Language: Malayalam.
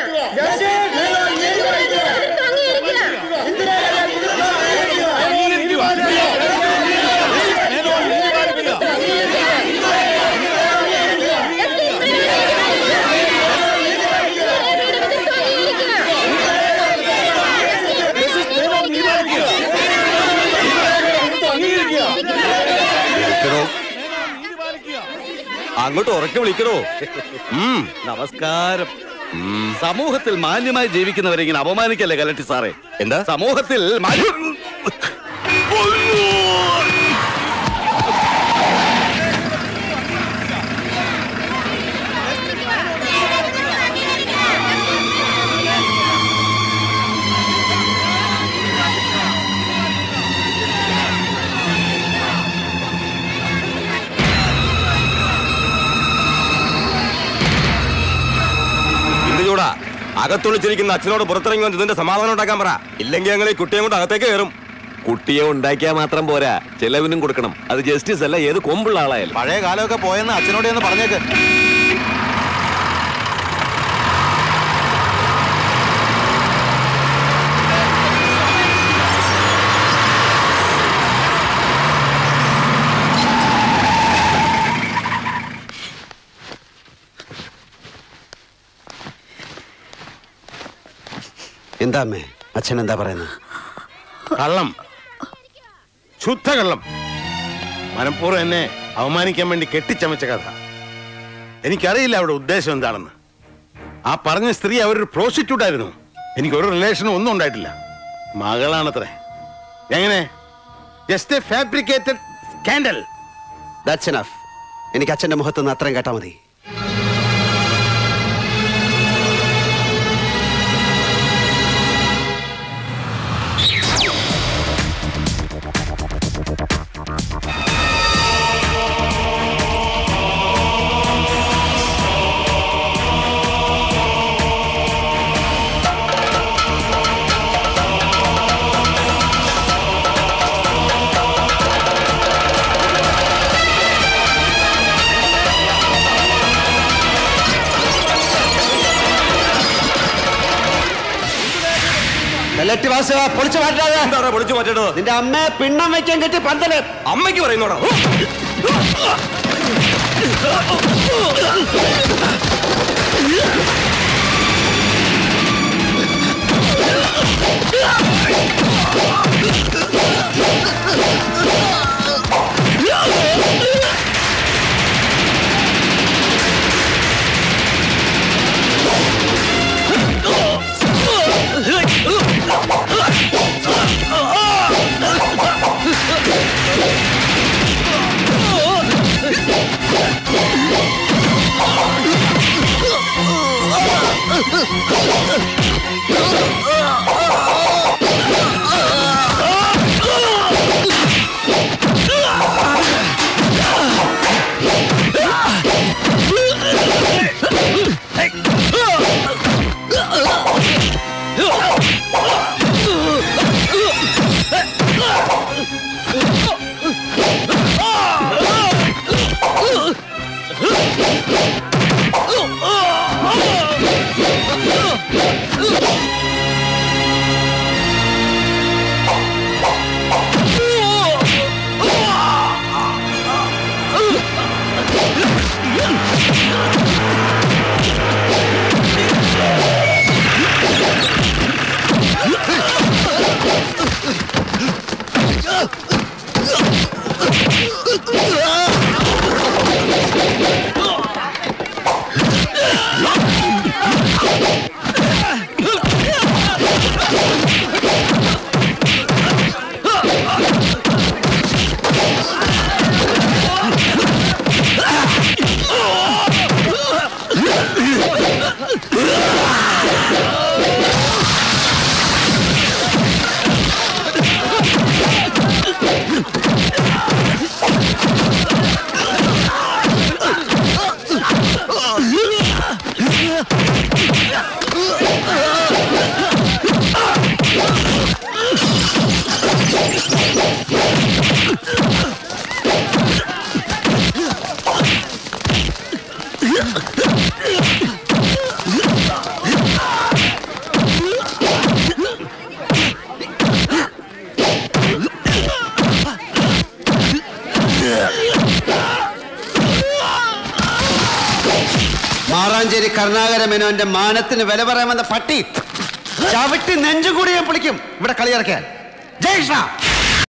വിളിക്കണോ അങ്ങോട്ട് ഉറക്കെ വിളിക്കണോ ഉം, നമസ്കാരം ഉം, സമൂഹത്തിൽ മാന്യമായി ജീവിക്കുന്നവരെ ഇങ്ങനെ അപമാനിക്കല്ലേ കലട്ടി സാറേ എന്താ സമൂഹത്തിൽ മാന്യ- എന്ത് ചൂടാ അകത്തൊളിച്ചിരിക്കുന്ന അച്ഛനോട് പുറത്തിറങ്ങി വന്ന് ഇതിന്റെ സമാധാനം ഉണ്ടാക്കാൻ പറ ഇല്ലെങ്കിൽ ഞങ്ങൾ ഈ കുട്ടിയെ കൊണ്ട് അകത്തേക്ക് കയറും കുട്ടിയെ ഉണ്ടാക്കിയാൽ മാത്രം പോരാ ചെലവിനും കൊടുക്കണം അത് ജസ്റ്റിസ് അല്ല ഏത് കൊമ്പുള്ള ആളായാലും പഴയ കാലമൊക്കെ പോയെന്ന് അച്ഛനോട് എന്ന് പറഞ്ഞേക്ക് എന്താ അമ്മേ അച്ഛൻ എന്താ പറയുന്നത് കള്ളം ശുദ്ധ കള്ളം മനഃപൂർവ്വം എന്നെ അവമാനിക്കാൻ വേണ്ടി കെട്ടിച്ചമച്ച കഥ എനിക്കറിയില്ല അവിടെ ഉദ്ദേശം എന്താണെന്ന് ആ പറഞ്ഞ സ്ത്രീ അവരൊരു പ്രോസ്റ്റിറ്റ്യൂട്ട് ആയിരുന്നു എനിക്ക് ഒരു റിലേഷനും ഒന്നും ഉണ്ടായിട്ടില്ല മകളാണത്രേ എങ്ങനെ just a fabricated scandal that's enough എനിക്ക് അച്ഛന്റെ മുഖത്ത് നിന്ന് അത്രയും കേട്ടാ മതി കലക്ട് വാസുവ പൊളിച്ചു മാറ്റാതെ എന്താ പൊളിച്ചു മാറ്റേണ്ടത് നിന്റെ അമ്മയെ പിണ്ണം വെക്കാൻ കെട്ടി പന്തല് അമ്മയ്ക്ക് പറയുന്നോടാ മാറാഞ്ചേരി കരുണാകര മേനോന്റെ മാനത്തിന് വില പറയാമെന്ന പട്ടി ചവിട്ടി നെഞ്ചും കൂടി ഞാൻ പൊളിക്കും ഇവിടെ കളിയിറക്കാൻ ജയ് ശ്രീ